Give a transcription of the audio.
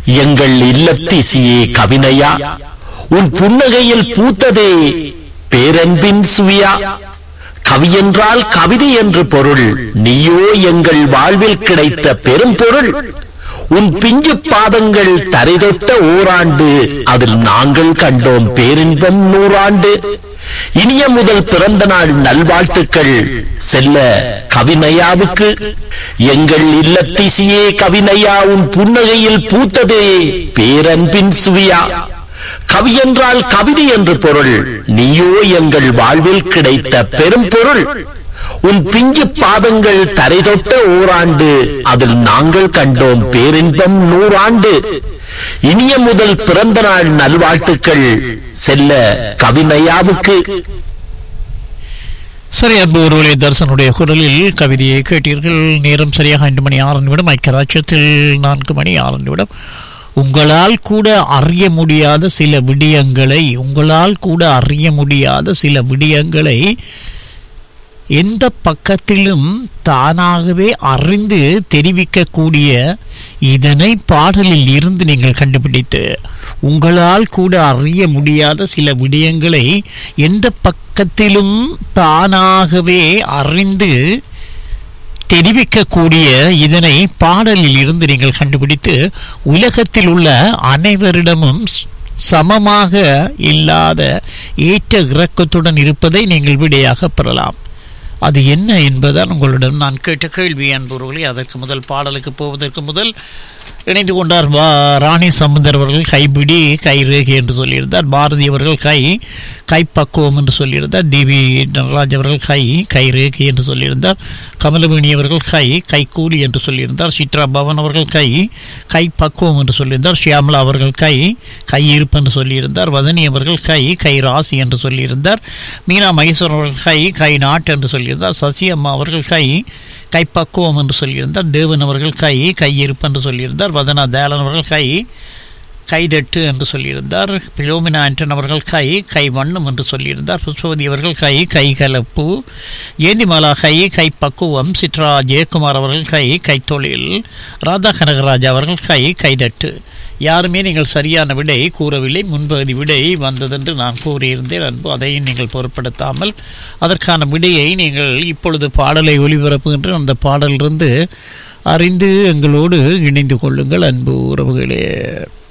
எங்கள் இல்லத்திசியே கவினையா உன் புன்னகையில் பூத்ததே பேரன்பின் சுவியா கவி என்றால் கவிதை என்று பொருள் நீயோ எங்கள் வாழ்வில் கிடைத்த பெரும் பொருள் உன் பிஞ்சு பாதங்கள் தரைதொட்ட ஓராண்டு அதில் நாங்கள் கண்டோம் பேரின்பம் நூறாண்டு இனிய முதல் பிறந்த நாள் நல்வாழ்த்துக்கள் செல்ல கவிநயாவுக்கு எங்கள் இல்லத்திசியே கவிநயா உன் புன்னகையில் பூத்ததே பேரன்பின் சுவியா கவி என்றால் கவிதை என்று பொருள் நீயோ எங்கள் வாழ்வில் கிடைத்த பெரும் பொருள் உன் பிஞ்சு பாதங்கள் தரை தொட்ட ஓராண்டு அதில் நாங்கள் கண்டோம் பேரின்பம் நூறாண்டு இனிய முதல் பிறந்த நாள் நல்வாழ்த்துக்கள் செல்ல கவிநயாவுக்கு சரி அன்பு ஒருவரை தர்சனுடைய குரலில் கவிதையை கேட்டீர்கள் நேரம் சரியாக ஐந்து மணி ஆறு நிமிடம் ஐக்கியராட்சத்தில் நான்கு மணி ஆறு நிமிடம் உங்களால் கூட அறிய முடியாத சில விடயங்களை உங்களால் கூட அறிய முடியாத சில விடயங்களை எந்த பக்கத்திலும் தானாகவே அறிந்து தெரிவிக்கக்கூடிய இதனை பாடலில் இருந்து நீங்கள் கண்டுபிடித்து உங்களால் கூட அறிய முடியாத சில விடயங்களை எந்த பக்கத்திலும் தானாகவே அறிந்து தெரிவிக்கக்கூடிய இதனை பாடலில் இருந்து நீங்கள் கண்டுபிடித்து உலகத்தில் உள்ள அனைவரிடமும் ஸ்- சமமாக இல்லாத ஏற்ற இறக்கத்துடன் இருப்பதை நீங்கள் விடையாக பெறலாம் அது என்ன என்பதால் உங்களிடம் நான் கேட்ட கேள்வி அன்பவர்களே அதற்கு முதல் பாடலுக்கு போவதற்கு முதல் இணைந்து கொண்டார் வா ராணி சமுந்தர் அவர்கள் கைபிடி கை ரேகை என்று சொல்லியிருந்தார் பாரதி அவர்கள் கை கைப்பக்குவம் என்று சொல்லியிருந்தார் டிவி நடராஜ் அவர்கள் கை கை ரேகை என்று சொல்லியிருந்தார் கமலவேணி அவர்கள் கை கைக்கூலி என்று சொல்லியிருந்தார் சித்ரா பவன் அவர்கள் கை கை பக்குவம் என்று சொல்லியிருந்தார் ஷியாமலா அவர்கள் கை கை இருப்பு என்று சொல்லியிருந்தார் வதனி அவர்கள் கை கை ராசி என்று சொல்லியிருந்தார் மீனா மகேஸ்வரன் அவர்கள் கை கை நாட்டு என்று சொல்லியிருந்தார் சசி அம்மா அவர்கள் கை கைப்பக்குவம் என்று சொல்லியிருந்தார் தேவன் அவர்கள் கை கையிருப்பு என்று சொல்லியிருந்தார் வதனா தயாளன் அவர்கள் கை கைதட்டு என்று சொல்லியிருந்தார் பிலோமினா ஆண்டன் அவர்கள் கை கை வண்ணம் என்று சொல்லியிருந்தார் புஷ்பவதி அவர்கள் கை கை கலப்பு ஏந்திமாலா கை கை பக்குவம் சித்ரா ஜெயக்குமார் அவர்கள் கை கைத்தொழில் ராதா கனகராஜ் அவர்கள் கை கைதட்டு யாருமே நீங்கள் சரியான விடை கூறவில்லை முன்பகுதி விடை வந்ததென்று நான் கூறியிருந்தேன் அன்பு அதையும் நீங்கள் பொருட்படுத்தாமல் அதற்கான விடையை நீங்கள் இப்பொழுது பாடலை ஒளிபரப்புகின்ற அந்த பாடலிலிருந்து அறிந்து எங்களோடு இணைந்து கொள்ளுங்கள் அன்பு உறவுகளே